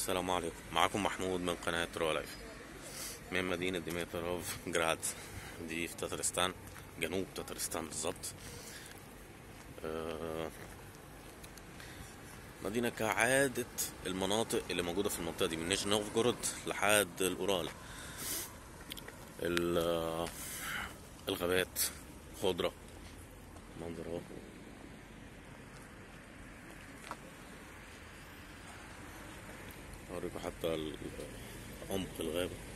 السلام عليكم معكم محمود من قناة رو لايف من مدينة ديمتروف جراد دي في تترستان جنوب تترستان بالظبط آه، مدينة كعادة المناطق اللي موجودة في المنطقة دي من نيجي نوفجورود لحد الأورال ال- آه، الغابات خضرة منظر اهو اوريكم حتى ال- عمق الغابة